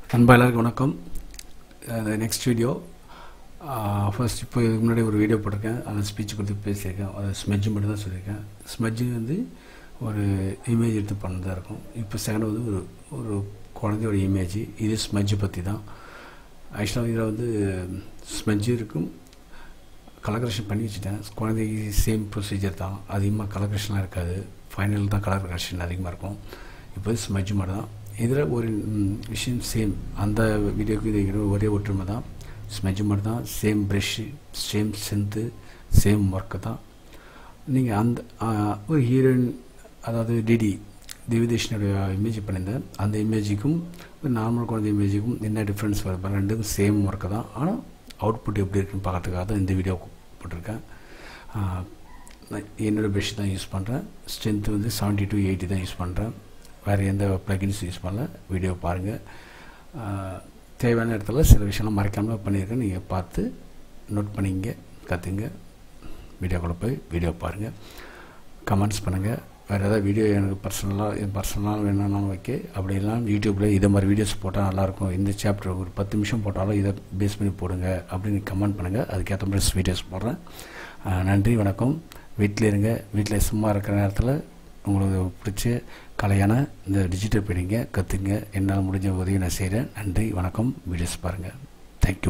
நண்பா எல்லாருக்கும் வணக்கம் நெக்ஸ்ட் வீடியோ ஃபர்ஸ்ட் இப்போ இதுக்கு முன்னாடி ஒரு வீடியோ போட்டிருக்கேன் அதில் ஸ்பீச் கொடுத்து பேசியிருக்கேன் அதை ஸ்மெஜ் மட்டும் தான் சொல்லியிருக்கேன் ஸ்மெஜ்ஜு வந்து ஒரு இமேஜ் எடுத்து பண்ணதாக இருக்கும் இப்போ செகண்ட் வந்து ஒரு ஒரு குழந்தையோட இமேஜ் இது ஸ்மெஜ் பற்றி தான் ஆக்சுவலாக இதில் வந்து ஸ்மெஜ் இருக்கும் கலர் பண்ணி வச்சுட்டேன் குழந்தைக்கு சேம் ப்ரொசீஜர் தான் அதிகமாக கலர் கரெக்ஷன்லாம் இருக்காது ஃபைனல் தான் கலர் கரெக்ஷன் அதிகமாக இருக்கும் இப்போ ஸ்மெஜ் மட்டும் தான் இதில் ஒரு விஷயம் சேம் அந்த வீடியோக்கு இது ஒரே ஒற்றுமை தான் ஸ்மெஜ் மட்டும் தான் same brush same strength same work தான் நீங்கள் அந்த ஒரு ஹீரோயின் அதாவது டிடி திவிதேஷனுடைய இமேஜ் பண்ணியிருந்தேன் அந்த இமேஜுக்கும் நார்மல் குழந்தை இமேஜுக்கும் என்ன டிஃப்ரென்ஸ் வருது ரெண்டுக்கும் சேம் ஒர்க்கு தான் ஆனால் அவுட்புட் எப்படி இருக்குன்னு பார்க்கறதுக்காக தான் இந்த வீடியோ போட்டிருக்கேன் என்னோடய ப்ரெஷ் தான் யூஸ் பண்ணுறேன் ஸ்ட்ரென்த்து வந்து செவன்ட்டி டு எயிட்டி தான் யூஸ் பண்ணுறேன் வேறு எந்த ப்ளகின்ஸ் யூஸ் பண்ணல வீடியோ பாருங்கள் தேவையான இடத்துல சில விஷயம்லாம் மறைக்காமல் பண்ணியிருக்கேன் நீங்கள் பார்த்து நோட் பண்ணிங்க கற்றுங்க வீடியோக்குள்ளே போய் வீடியோ பாருங்கள் கமெண்ட்ஸ் பண்ணுங்கள் வேறு ஏதாவது வீடியோ எனக்கு பர்சனலாக என் பர்சனலாக வேணும்னாலும் ஓகே அப்படி இல்லாமல் யூடியூப்பில் இதை மாதிரி வீடியோஸ் போட்டால் நல்லாயிருக்கும் இந்த சாப்டர் ஒரு பத்து நிமிஷம் போட்டாலும் இதை பேஸ் பண்ணி போடுங்க அப்படின்னு கமெண்ட் பண்ணுங்கள் அதுக்கேற்ற மாதிரி வீடியோஸ் போடுறேன் நன்றி வணக்கம் வீட்டில் இருங்க வீட்டில் சும்மா இருக்கிற நேரத்தில் உங்களுக்கு பிடிச்ச கலையான இந்த டிஜிட்டல் பெயிண்டிங்கை கற்றுங்க என்னால் முடிஞ்ச உதவி நான் செய்கிறேன் நன்றி வணக்கம் வீடியோஸ் பாருங்கள் தேங்க்யூ